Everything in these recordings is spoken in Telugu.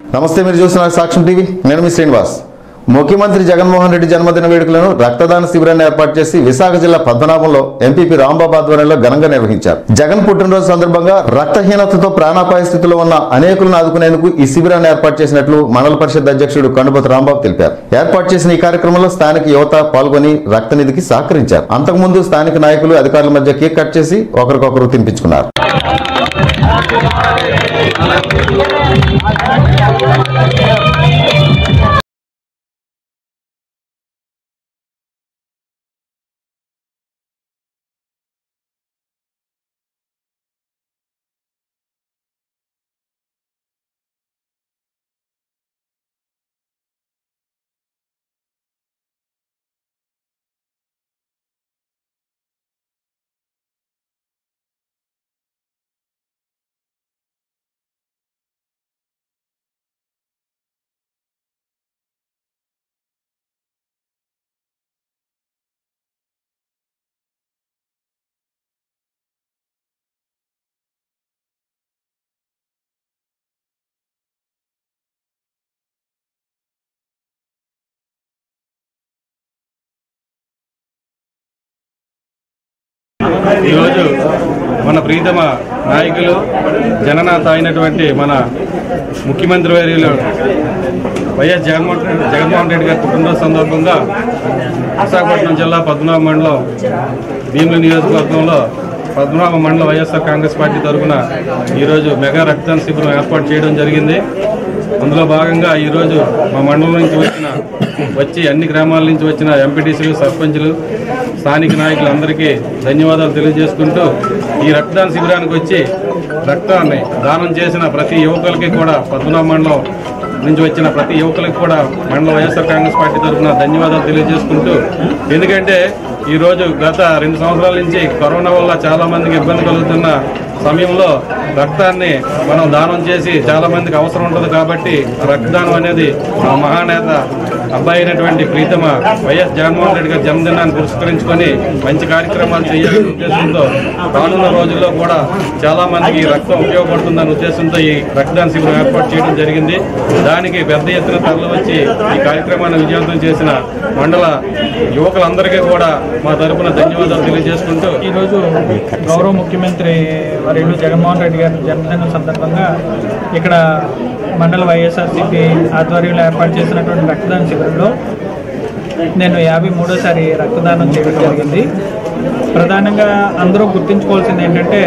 నమస్తే మీరు చూస్తున్నారు సాక్ష్యం టీవీ నేను మీ శ్రీనివాస్ ముఖ్యమంత్రి జగన్మోహన్ రెడ్డి జన్మదిన వేడుకలను రక్తదాన శిబిరాన్ని ఏర్పాటు చేసి విశాఖ జిల్లా పద్మనాభంలో ఎంపీపీ రాంబాబు ఆధ్వర్యంలో ఘనంగా నిర్వహించారు జగన్ పుట్టినరోజు సందర్భంగా రక్తహీనతతో ప్రాణాపాయ స్థితిలో ఉన్న అనేకులను ఆదుకునేందుకు ఈ శిబిరాన్ని ఏర్పాటు చేసినట్లు మండల పరిషత్ అధ్యక్షుడు కండుపతి రాంబాబు తెలిపారు ఏర్పాటు చేసిన ఈ కార్యక్రమంలో స్థానిక యువత పాల్గొని రక్తనిధికి సహకరించారు అంతకుముందు స్థానిక నాయకులు అధికారుల మధ్య కేక్ కట్ చేసి ఒకరికొకరు తినిపించుకున్నారు ఈరోజు మన ప్రీతమ నాయకులు జననాథ అయినటువంటి మన ముఖ్యమంత్రి వర్యులు వైఎస్ జగన్మోహన్ రెడ్డి జగన్మోహన్ రెడ్డి గారి పుట్టినరోజు సందర్భంగా విశాఖపట్నం జిల్లా పద్మనాభ మండలం భీమిలి నియోజకవర్గంలో పద్మనాభ మండలం వైఎస్ఆర్ కాంగ్రెస్ పార్టీ తరఫున ఈరోజు మెగా రక్తదాన శిబిరం ఏర్పాటు చేయడం జరిగింది అందులో భాగంగా ఈరోజు మా మండలం నుంచి వచ్చిన వచ్చి అన్ని గ్రామాల నుంచి వచ్చిన ఎంపీటీసీలు సర్పంచులు స్థానిక నాయకులందరికీ ధన్యవాదాలు తెలియజేసుకుంటూ ఈ రక్తదాన శిబిరానికి వచ్చి రక్తాన్ని దానం చేసిన ప్రతి యువకులకి కూడా పద్మనాభ మండలం నుంచి వచ్చిన ప్రతి యువకులకు కూడా మండల వైఎస్ఆర్ కాంగ్రెస్ పార్టీ తరఫున ధన్యవాదాలు తెలియజేసుకుంటూ ఎందుకంటే ఈరోజు గత రెండు సంవత్సరాల నుంచి కరోనా వల్ల చాలా మందికి ఇబ్బంది కలుగుతున్న సమయంలో రక్తాన్ని మనం దానం చేసి చాలా మందికి అవసరం ఉంటుంది కాబట్టి ఆ రక్తదానం అనేది మా మహానేత అబ్బాయి అయినటువంటి ప్రీతమ వైఎస్ జగన్మోహన్ రెడ్డి గారి జన్మదినాన్ని పురస్కరించుకొని మంచి కార్యక్రమాలు చేయాలనే ఉద్దేశంతో రానున్న రోజుల్లో కూడా చాలా మందికి ఈ రక్తం ఉపయోగపడుతుందనే ఉద్దేశంతో ఈ రక్తదాన శిబిరం ఏర్పాటు చేయడం జరిగింది దానికి పెద్ద ఎత్తున తరలి వచ్చి ఈ కార్యక్రమాన్ని విజయవంతం చేసిన మండల యువకులందరికీ కూడా మా తరపున ధన్యవాదాలు తెలియజేసుకుంటూ ఈరోజు గౌరవ ముఖ్యమంత్రి వర్యులు జగన్మోహన్ రెడ్డి గారి జన్మదినం సందర్భంగా ఇక్కడ మండల వైఎస్ఆర్సీపీ ఆధ్వర్యంలో ఏర్పాటు చేసినటువంటి రక్తదాన శిబిరంలో నేను యాభై మూడోసారి రక్తదానం చేయడం జరిగింది ప్రధానంగా అందరూ గుర్తుంచుకోవాల్సింది ఏంటంటే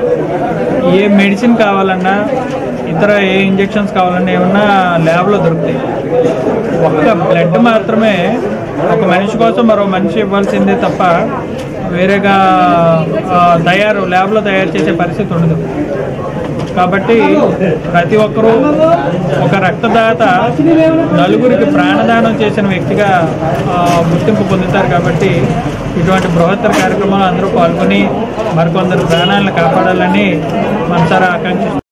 ఏ మెడిసిన్ కావాలన్నా ఇతర ఏ ఇంజెక్షన్స్ కావాలన్నా ఏమన్నా ల్యాబ్లో దొరుకుతాయి ఒక్క బ్లడ్ మాత్రమే ఒక మనిషి కోసం మరో మనిషి ఇవ్వాల్సిందే తప్ప వేరేగా ఆ, తయారు ల్యాబ్లో తయారు చేసే పరిస్థితి ఉండదు కాబట్టి ప్రతి ఒక్కరూ ఒక రక్తదాత నలుగురికి ప్రాణదానం చేసిన వ్యక్తిగా ఆ, గుర్తింపు పొందుతారు కాబట్టి ఇటువంటి బృహత్తర కార్యక్రమాలు అందరూ పాల్గొని మరికొందరు ప్రాణాలను కాపాడాలని మనసారా ఆకాంక్షిస్తున్నాను